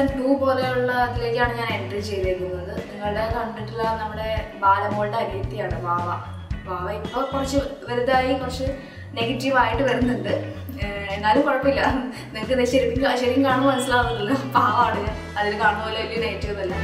season two പോലെയുള്ള അതിലേക്കാണ് ഞാൻ എൻട്രി ചെയ്തേക്കുന്നത് നിങ്ങളുടെ കണ്ടിട്ടുള്ള നമ്മുടെ ബാലമോളുടെ അനിയത്തിയാണ് വാവ വാവ ഇപ്പോൾ കുറച്ച് വലുതായി കുറച്ച് നെഗറ്റീവായിട്ട് വരുന്നുണ്ട് ഏഹ് എന്നാലും കുഴപ്പമില്ല നിങ്ങൾക്ക് ഇത് ശരിക്കും ശരിക്കും കാണുമ്പോൾ മനസ്സിലാവുന്നില്ല പാവാണ് ഞാൻ അതിൽ കാണുന്ന പോലെ വലിയ നെഗറ്റീവ് അല്ല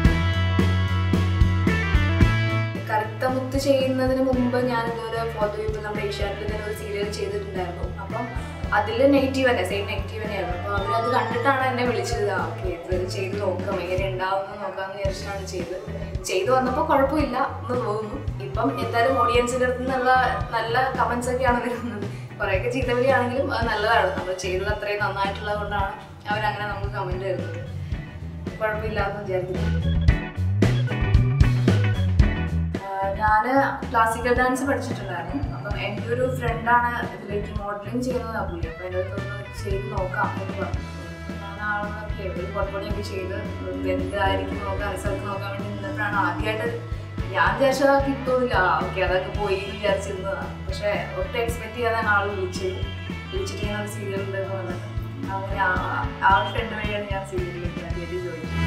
കറുത്ത മുത്ത് ചെയ്യുന്നതിന് മുമ്പ് ഞാൻ ഇതുപോലെ ഫോട്ടോ ഇപ്പോൾ നമ്മുടെ ഏഷ്യാനെറ്റിൽ തന്നെ ഒരു സീരിയൽ ചെയ്തിട്ടുണ്ടായിരുന്നു അപ്പം അതിൽ നെഗറ്റീവ് തന്നെ സെയിം നെഗറ്റീവ് തന്നെയായിരുന്നു അപ്പോൾ അവരത് കണ്ടിട്ടാണ് എന്നെ വിളിച്ചത് ആ ഓക്കെ ഇത് ചെയ്ത് നോക്കാം എങ്ങനെ ഉണ്ടാവുമെന്ന് നോക്കാമെന്ന് വിചാരിച്ചിട്ടാണ് ചെയ്ത് ചെയ്തു വന്നപ്പോൾ കുഴപ്പമില്ല എന്ന് തോന്നുന്നു ഇപ്പം എന്തായാലും ഓഡിയൻസിൻ്റെ അടുത്ത് നിന്നുള്ള നല്ല കമൻസ് ഒക്കെയാണ് വരുന്നത് കുറേയൊക്കെ ചീത്തവിളിയാണെങ്കിലും അത് നല്ലതാണ് നമ്മൾ ചെയ്തത് അത്രയും നന്നായിട്ടുള്ളത് കൊണ്ടാണ് അവരങ്ങനെ നമുക്ക് കമൻറ്റ് തരുന്നത് കുഴപ്പമില്ല എന്ന് വിചാരിക്കുന്നു ഞാൻ ക്ലാസിക്കൽ ഡാൻസ് പഠിച്ചിട്ടുണ്ടായിരുന്നു അപ്പം എൻ്റെ ഒരു ഫ്രണ്ടാണ് ഇതിലേക്ക് മോഡലിംഗ് ചെയ്യുന്നത് പുള്ളി അപ്പം എൻ്റെ അടുത്തൊന്ന് ചെയ്ത് നോക്കാം എന്ന് പറഞ്ഞു ഞാൻ ആളെന്നൊക്കെ ഒരു പൊട്ടപ്പൊടിയൊക്കെ ചെയ്ത് എന്തായിരിക്കും നോക്കാം റിസൾട്ട് നോക്കാൻ വേണ്ടി നിന്നപ്പോഴാണ് ആദ്യമായിട്ട് ഞാൻ വിചാരിച്ചതാ കിട്ടുന്നില്ല ഓക്കെ അതൊക്കെ പോയി എന്ന് വിചാരിച്ചിരുന്നതാണ് പക്ഷേ ഒട്ടും എക്സ്പെക്ട് ചെയ്യാതാണ് ആൾ വിളിച്ചത് വിളിച്ചിട്ട് ഞാൻ ഒരു സീരിയലുണ്ടെന്ന് പറഞ്ഞിട്ട് അങ്ങനെ ആ- ആ ഫ്രണ്ട് വഴിയാണ് ഞാൻ സീരിയലിലേക്ക് ആദ്യമായിട്ട് ജോയിൻ ചെയ്തത്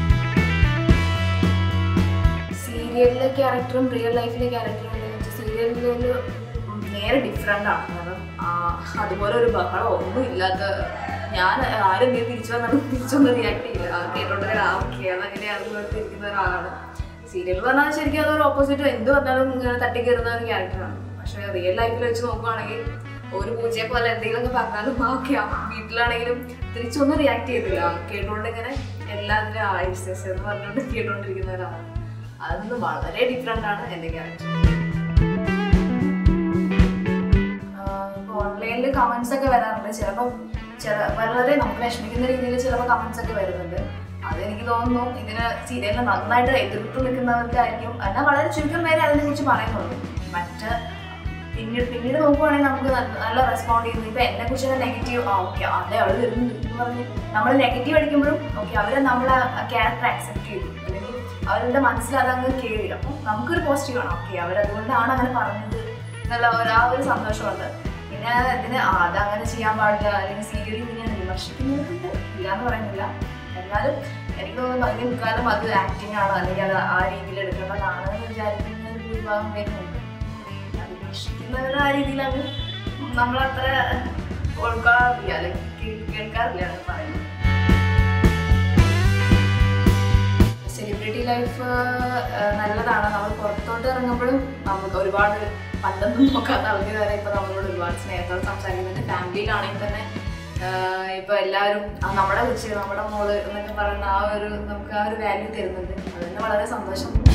സീരിയലിലെ ക്യാരക്ടറും റിയൽ ലൈഫിലെ ക്യാരക്ടറും സീരിയലിൽ നേരെ ഡിഫറെൻ്റ് ആണ് കാരണം ആ, അതുപോലെ ഒരു ബഹളം ഒന്നും ഇല്ലാത്ത ഞാൻ ആരും നീ തിരിച്ചു വന്നാലും തിരിച്ചൊന്നും റിയാക്ട് ചെയ്യില്ല ആ കേട്ടോണ്ട് ആ ഓക്കെ അതങ്ങനെയാണെന്ന് ഇരിക്കുന്ന ഒരാളാണ് സീരിയൽ പറഞ്ഞാൽ ശരിക്കും അതൊരു ഓപ്പോസിറ്റ് എന്ത് പറഞ്ഞാലും ഇങ്ങനെ തട്ടിക്കയറുന്ന ഒരു ക്യാരക്ടറാണ് പക്ഷേ റിയൽ ലൈഫിൽ വെച്ച് നോക്കുവാണെങ്കിൽ ഒരു പൂജയെ പോലെ എന്തെങ്കിലുമൊക്കെ പറഞ്ഞാലും ഓക്കെ വീട്ടിലാണെങ്കിലും തിരിച്ചൊന്നും റിയാക്ട് ചെയ്തില്ല കേട്ടോണ്ട് ഇങ്ങനെ എല്ലാത്തിനും ആയിസ് എന്ന് പറഞ്ഞുകൊണ്ട് കേട്ടോണ്ടിരിക്കുന്ന ഒരാളാണ് അതിന് വളരെ ഡിഫറെൻ്റ് ആണ് എൻ്റെ ക്യാരക്ടർ ഓൺലൈനിൽ കമൻസ് ഒക്കെ വരാറുണ്ട് ചിലപ്പോൾ ചില വളരെ നമുക്ക് വിഷമിക്കുന്ന രീതിയിൽ ചിലപ്പോൾ കമൻസ് ഒക്കെ വരുന്നുണ്ട് അതെനിക്ക് തോന്നുന്നു ഇതിന് സീരിയലിൽ നന്നായിട്ട് എതിർത്ത് നിൽക്കുന്നവർക്കായിരിക്കും എന്നാൽ വളരെ ചുരുക്കം പേരെ അതിനെ കുറിച്ച് പറയുന്നുള്ളൂ മറ്റ് പിന്നീട് പിന്നീട് നോക്കുവാണെങ്കിൽ നമുക്ക് നല്ല നല്ല റെസ്പോണ്ട് ചെയ്യുന്നു ഇപ്പൊ എന്നെ കുറിച്ച് നെഗറ്റീവ് ആ ഓക്കെ അതെ അവള് വരുന്നുണ്ട് എന്ന് പറഞ്ഞ് നമ്മൾ നെഗറ്റീവ് അടിക്കുമ്പോഴും ഓക്കെ അവരെ നമ്മളെ ക്യാരക്ടർ അക്സെപ്റ്റ് ചെയ്തു അല്ലെങ്കിൽ അവരുടെ മനസ്സിൽ അതങ്ങ് കയറി അപ്പം നമുക്കൊരു പോസിറ്റീവ് ആണ് ഓക്കെ അവരതുകൊണ്ടാണ് അങ്ങനെ പറഞ്ഞത് എന്നുള്ള ഒരു ആ ഒരു സന്തോഷമുണ്ട് പിന്നെ ഇതിന് ആ, അതങ്ങനെ ചെയ്യാൻ പാടില്ല അല്ലെങ്കിൽ സീരിയലിൽ ഇങ്ങനെ വിമർശിക്കുന്നവരുണ്ട് ഇല്ല എന്ന് പറയുന്നില്ല എന്നാലും എനിക്ക് തോന്നുന്നു അതിന് മുക്കാലം അത് ആക്ടിങ് ആണ് അല്ലെങ്കിൽ അത് ആ രീതിയിൽ എടുക്കേണ്ടതാണ് എന്ന് വിചാരിക്കുന്ന ഒരു ഭൂരിഭാഗം പേരുണ്ട് അത് വിമർശിക്കുന്നവർ ആ രീതിയിലാണ് നമ്മളത്ര ഉൾക്കൊള്ളാറില്ല അല്ലെങ്കിൽ കേ- കേൾക്കാറില്ല എന്ന് പറയുന്നത് സെലിബ്രിറ്റി ലൈഫ് നല്ലതാണ് നമ്മൾ പുറത്തോട്ട് ഇറങ്ങുമ്പോഴും നമുക്ക് ഒരുപാട് പണ്ടൊന്നും നോക്കാത്ത ആൾക്കാർ വരെ ഇപ്പൊ നമ്മളോട് ഒരുപാട് സ്നേഹത്തോടെ സംസാരിക്കുന്നുണ്ട് ഫാമിലിയിലാണെങ്കിൽ തന്നെ ആഹ് ഇപ്പൊ എല്ലാവരും ആ നമ്മുടെ കൊച്ചു നമ്മുടെ മോള് എന്നൊക്കെ പറയുന്ന ആ ഒരു നമുക്ക് ആ ഒരു വാല്യൂ തരുന്നുണ്ട് അത് തന്നെ വളരെ സന്തോഷം